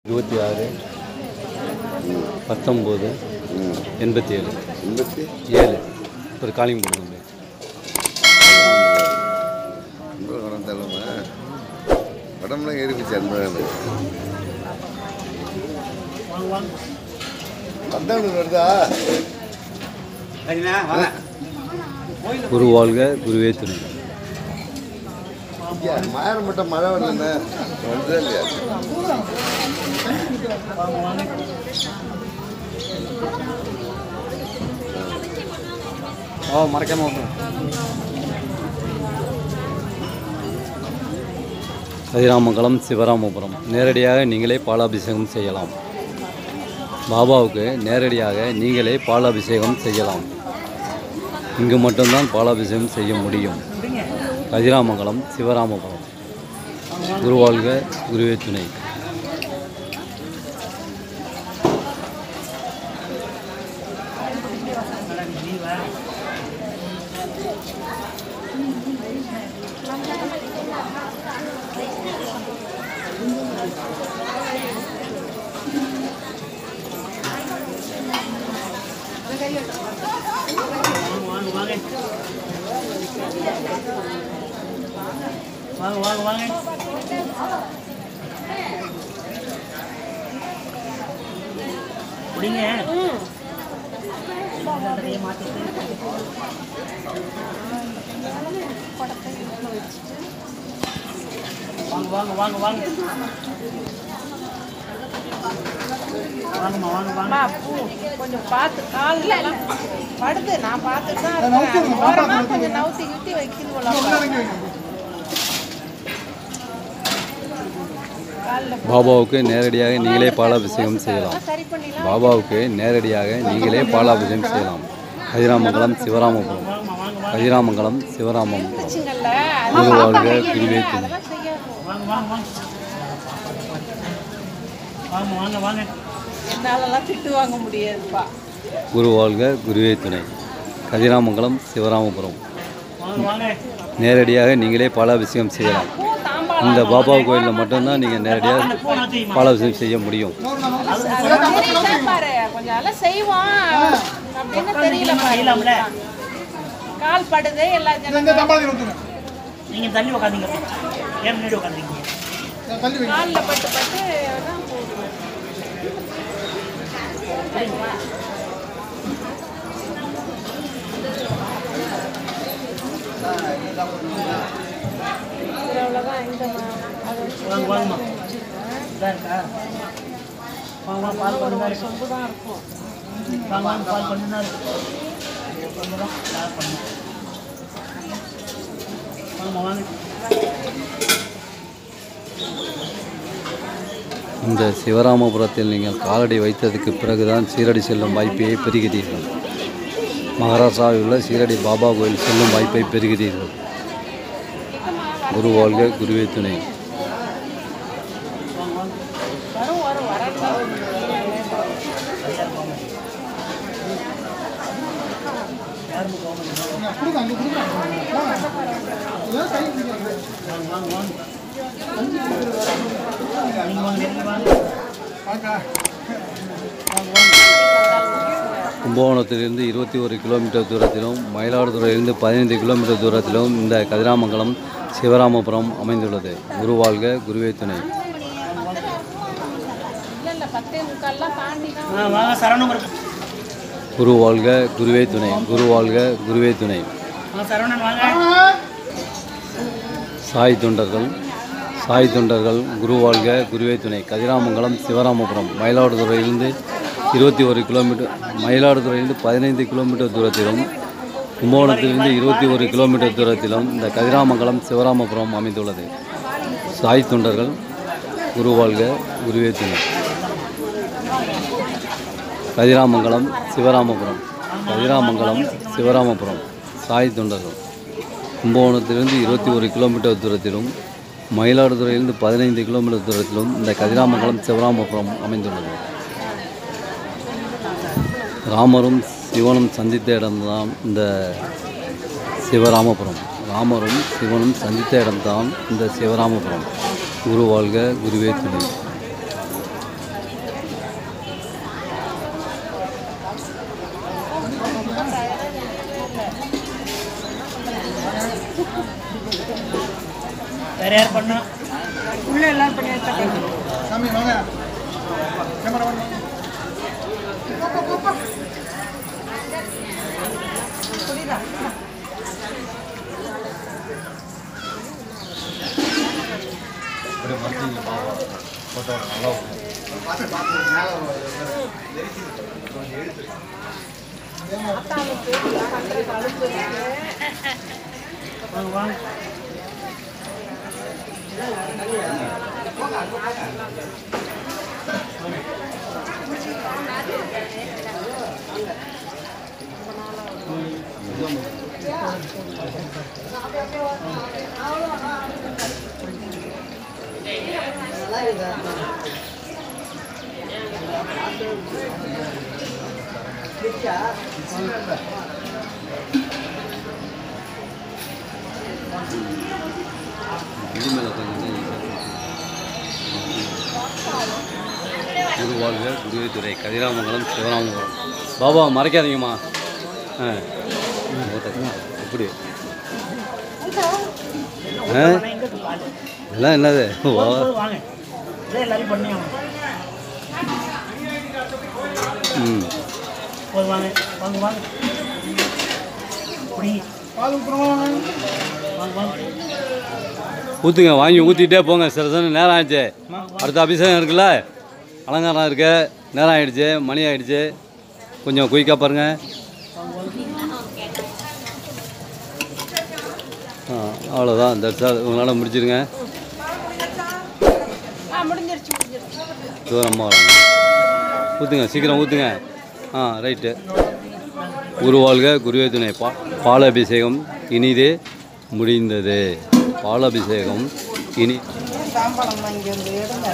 இருபத்தி ஆறு பத்தொம்போது எண்பத்தி ஏழு எண்பத்தி ஏழு ஒரு காலிங் கொடுங்க ரொம்ப கடன் தலைமை உடம்புலாம் ஏறிப்பிச்சு அன்பழகன் பத்தாண்டு வருதா குரு வாழ்க குருவே துணை ஐயா மாயரம் மட்டும் மழை வரலண்ணே வருதா இல்லையா ஓ மறக்காம வந்துடும் கதிராமங்கலம் சிவராமபுரம் நேரடியாக நீங்களே பாலாபிஷேகம் செய்யலாம் பாபாவுக்கு நேரடியாக நீங்களே பாலாபிஷேகம் செய்யலாம் இங்கு மட்டும்தான் பாலாபிஷேகம் செய்ய முடியும் கதிராமங்கலம் சிவராமபுரம் குருவாழ்க குருவே துணை வாங்க வாங்க வாங்க குடிங்க நிறைய மாற்றிட்டு வாங்க வாங்க வாங்க வாங்க வாங்கம்மா வாங்க வாங்க அம்மா, பூ கொஞ்சம் பார்த்து கால்ல எல்லாம் படுது நான் பார்த்துட்டு தான் இருக்கேன். ஓரமா கொஞ்சம் நவுத்தி கிவுத்தி வைக்கிது போல கால்ல பாபாவுக்கு நேரடியாக நீங்களே பாலாபிஷேகம் செய்யலாம் சரி பண்ணிடலாம் பாபாவுக்கு நேரடியாக நீங்களே பாலாபிஷேகம் செய்யலாம் கதிராமங்கலம் சிவராமபுரம் கதிராமங்கலம் சிவராமபுரம் வச்சுங்கள்ல குரு வாழ்க குருவே துணை அதெல்லாம் செய்யாது வாங்க வாங்க வாங்க வாங்க வாங்க வாங்க என்னாலலாம் திட்டு வாங்க முடியாதுப்பா குரு வாழ்க குருவே துணை கதிராமங்கலம் சிவராமபுரம் வாங்க வாங்க நேரடியாக நீங்களே பாலாபிஷேகம் செய்யலாம் பூ தாம்பாளம் இந்த பாபா கோயிலில் மட்டும்தான் நீங்கள் நேரடியாக போன வச்சுக்கமா பாலாபிஷேகம் செய்ய முடியும் தெரியல பாரு கொஞ்சம் எல்லாம் செய்வோம் அப்படின்னு தெரியல செய்யலாம்ல பாரு கால் படுது எல்லா ஜனங்களும் நீங்கள் தள்ளி உட்காந்தீங்க ஏன் முன்னாடி உட்காந்துருக்கீங்க காலில் பட்டு பட்டு தான் போகுது சரி, அவ்வளோதான் இந்த ம- அதை வச்சு வாங்க வாங்கம்மா இதாக இருக்கா வாங்க வாங்க பால் பண்ணு தான் இருக்கு சொம்பு தான் இருக்கும் வாங்க வாங்க பால் பண்ணு தான் இருக்கு பண்ணு தான் பால் பண்ணு வாங்கம்மா வாங்க இந்த சிவராமபுரத்தில் நீங்கள் காலடி வைத்ததுக்கு பிறகுதான் சீரடி செல்லும் வாய்ப்பை பெறுகிறீர்கள் மகாராஷ்டிராவில் உள்ள சீரடி பாபா கோயில் செல்லும் வாய்ப்பை பெறுகிறீர்கள் குரு வாழ்க குருவே துணை வரும் வரும் வரணும் வாங்க வாங்க வாங்க நீங்கள் வாங்க நெருங்கி வாங்க வாங்க வாங்க கும்பகோணத்திலிருந்து இருபத்தி ஒரு கிலோமீட்டர் தூரத்திலும் மயிலாடுதுறையிலிருந்து பதினைந்து கிலோமீட்டர் தூரத்திலும் இந்த கதிராமங்கலம் சிவராமபுரம் அமைந்துள்ளது குரு வாழ்க குருவே துணை இல்லை இல்லை பத்தே முக்கால்லாம் தாண்டி தான் ஆ வாங்க சரவணம் இருக்கு குரு வாழ்க குருவே துணை குரு வாழ்க குருவே துணை வாங்க சரவணன் வாங்க சாய் தொண்டர்கள் சாய் தொண்டர்கள் குரு வாழ்க குருவே துணை கதிராமங்கலம் சிவராமபுரம் மயிலாடுதுறையிலிருந்து இருபத்தி ஒரு கிலோமீட்டர் மயிலாடுதுறையிலிருந்து பதினைந்து கிலோமீட்டர் தூரத்திலும் கும்பகோணத்திலிருந்து இருபத்தி ஒரு கிலோமீட்டர் தூரத்திலும் இந்த கதிராமங்கலம் சிவராமபுரம் அமைந்துள்ளது சாய் தொண்டர்கள் குரு வாழ்க குருவே துணை கதிராமங்கலம் சிவராமபுரம் கதிராமங்கலம் சிவராமபுரம் சாய் தொண்டர்கள் கும்பகோணத்திலிருந்து இருபத்தி ஒரு கிலோமீட்டர் தூரத்திலும் மயிலாடுதுறையிலிருந்து பதினைந்து கிலோமீட்டர் தூரத்திலும் இந்த கதிராமங்கலம் சிவராமபுரம் அமைந்துள்ளது ராமரும் சிவனும் சந்தித்த இடம்தான் இந்த சிவராமபுரம் ராமரும் சிவனும் சந்தித்த இடம்தான் இந்த சிவராமபுரம் குரு வாழ்க குருவே துணை வேற யார் பண்ணா உள்ள எல்லாம் பண்ணி வச்சா சாமி வாங்க கேமரா வாங்க வாங்க வாங்க இது மேலே கொஞ்சம் குரு வாழ்க குருவைத்துறை கதிராமங்கலம் சிவராமபுரம் பாபா மறைக்காதீங்கம்மா ஆ எப்படி ஆ எங்க இருக்கு பால் இதெல்லாம் என்னது வா போதும், வாங்க இதே எல்லாரும் பண்ணி ஆகணும் ம் போதும் வாங்க வாங்க வாங்க குடிங்க பால் ஊற்றுறோம் வாங்க வாங்க ஊற்றுங்க வாங்கி ஊற்றிட்டே போங்க சில சமயம் நேரம் ஆயிடுச்சு அடுத்த அபிஷேகம் இருக்குல்ல அலங்காரம் இருக்கு நேரம் ஆயிடுச்சு மணி ஆயிடுச்சு கொஞ்சம் குயிக்காக பாருங்க ஆ அவ்வளோதான் தட்ஸ் ஆல் உங்களால் முடிச்சிருங்க ஆ முடிஞ்சிருச்சு முடிஞ்சிருச்சு தூரமாக வராங்க ஊற்றுங்க சீக்கிரம் ஊற்றுங்க ஆ ரைட்டு குருவாழ்க குருவே துணை பா பாலாபிஷேகம் இனிதே முடிந்தது பாலாபிஷேகம் இனி தாம்பாளம் இங்கே வந்து எடுங்க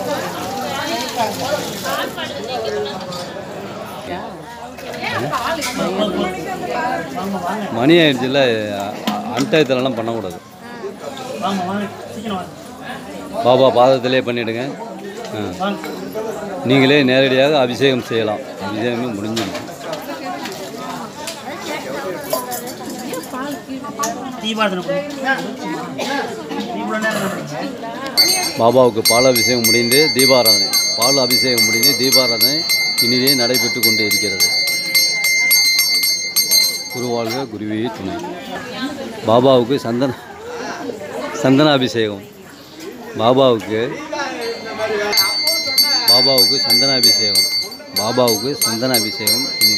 வாங்க வாங்க மணி ஆயிடுச்சுல்ல அன்டயத்துலலாம் பண்ணக்கூடாது வாங்க வாங்க சீக்கிரம் வாங்க பாபா பாதத்திலே பண்ணிவிடுங்க ஆ வாங்க நீங்களே நேரடியாக அபிஷேகம் செய்யலாம் அபிஷேகமே முடிஞ்சிடும் தீபாரதனை பண்ணி இவ்வளோ நேரம் பண்ணுறீங்க பாபாவுக்கு பால் அபிஷேகம் முடிந்து தீபாராதனை பால் அபிஷேகம் முடிந்து தீபாராதனை இனிதே நடைபெற்று கொண்டே இருக்கிறது குருவாழ்க குருவே துணை பாபாவுக்கு சந்தன சந்தன அபிஷேகம் பாபாவுக்கு பாபாவுக்கு சந்தன அபிஷேகம் பாபாவுக்கு சந்தன அபிஷேகம் இனி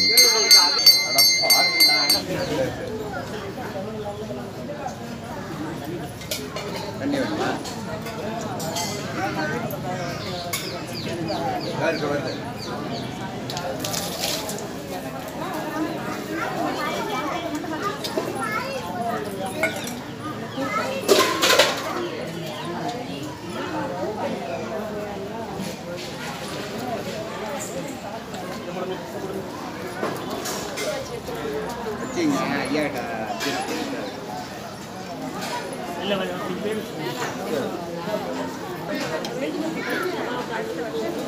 இல்லை வேணும் பேர்